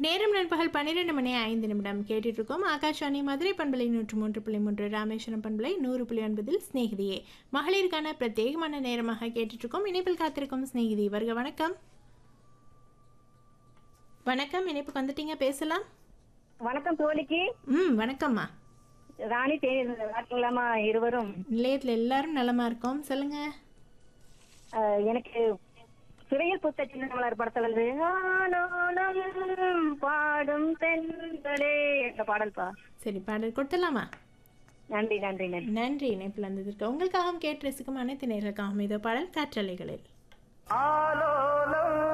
நேரம் நண்பகல் பன்னிரெண்டு மணி ஐந்து நிமிடம் கேட்டுட்டு இருக்கோம் ஆகாஷவாணி மதுரை பண்பலை நூற்று மூன்று புள்ளி மூன்று ராமேஸ்வரம் பண்பலை நூறு புள்ளி ஒன்பதில் சிநேகிதியே மகளிருக்கான பிரத்யேகமான நேரமாக கேட்டுட்டு இருக்கோம் இணைப்பில் காத்திருக்கும் சிநேகிதி வருக வணக்கம் வணக்கம் இணைப்புக்கு வந்துட்டீங்க பேசலாம் வணக்கம் தோழிக்கு ம் வணக்கம்மா ராணி தேனி இருக்கலாமா இருவரும் நிலையத்தில் எல்லாரும் நலமா இருக்கோம் சொல்லுங்க அஹ், எனக்கு சிறையில் புத்த சின்னமலர் படத்துல இருந்து ஆலோலம் பாடும் தென்றலே என்ற பாடல்பா சரி பாடல் கொடுத்துடலாமா நன்றி நன்றி நன்றி நன்றி இணைப்பில் வந்ததற்கு உங்களுக்காகவும் கேட்டு ரசிக்கும் அனைத்து நேர்களுக்காகவும் இதோ பாடல் காற்றலைகளில் ஆலோலம்